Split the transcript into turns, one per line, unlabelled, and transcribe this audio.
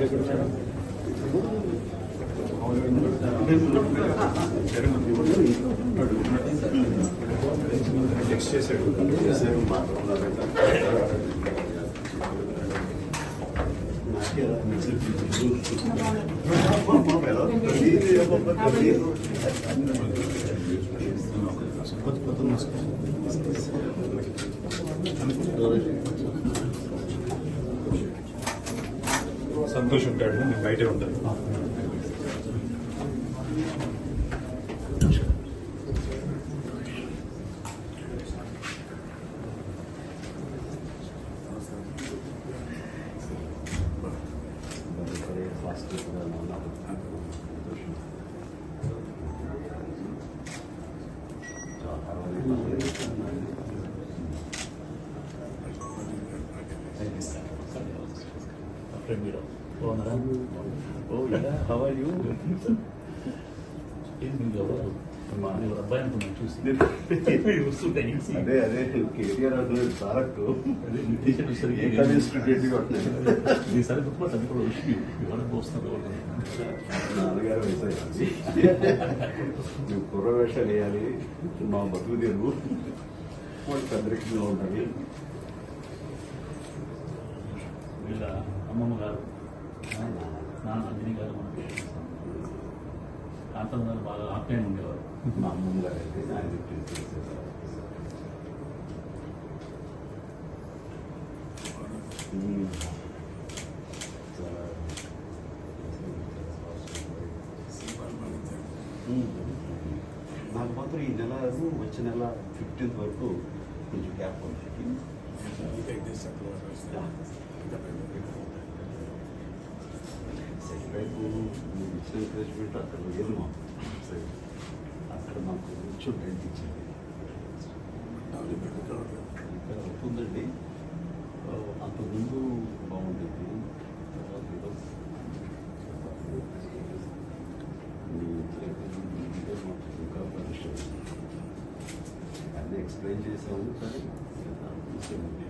Text చేశాడు కొత్త కొత్త సంతోష్ ఉంటాడు నేను బయటే ఉంటాను
Oh yeah, how are you? ఏం మీరు ఎవరు మా ఎవరు అబ్బాయి అనుకున్నాను చూసి వస్తుంటే ఈసీ.
అదే అదే కేటీఆర్ అంటున్నాడు తారక్
అదే మీ టీచర్ సరిగ్గా
ఏ కాలేజ్ స్టూడెంట్ కొట్టినాడు
ఈసారి గుర్తుపట్టు అది కూడా విషయం ఎవరికి వస్తున్నారు ఎవరు
నాన్నగారు వేసాయి నువ్వు కుర్ర వేషాలు వేయాలి మా బతుకు తెరువు వాళ్ళకి అదృష్టంగా ఉండాలి
వీళ్ళ అమ్మమ్మ గారు నాన్న అంజనీ గారు మనకి కాంతం గారు బాగా ఆప్యాయం ఉండేవారు
మా అమ్మమ్మ గారు అయితే ఆయన చెప్పింది చేసేసారు. ఉమ్. చాలా ఉమ్. నాకు మాత్రం ఈ నెల వచ్చే నెల ఫిఫ్టీన్త్ వరకు కొంచెం గ్యాప్ ఉంది సెకండ్ వైపు మీరు ఇచ్చిన ఎంకరేజ్మెంట్ అక్కడ లేదు మాకు సరే. అక్కడ మాకు కొంచెం బయట ఇచ్చింది ఇక్కడ అవుతుందండి ఆ, అంతకుముందు బాగుండేది తర్వాత ఏదో మీ ఇదే మాకు ఇంకా పరిశ్రమ అన్నీ ఎక్స్ప్లెయిన్ చేసాము కానీ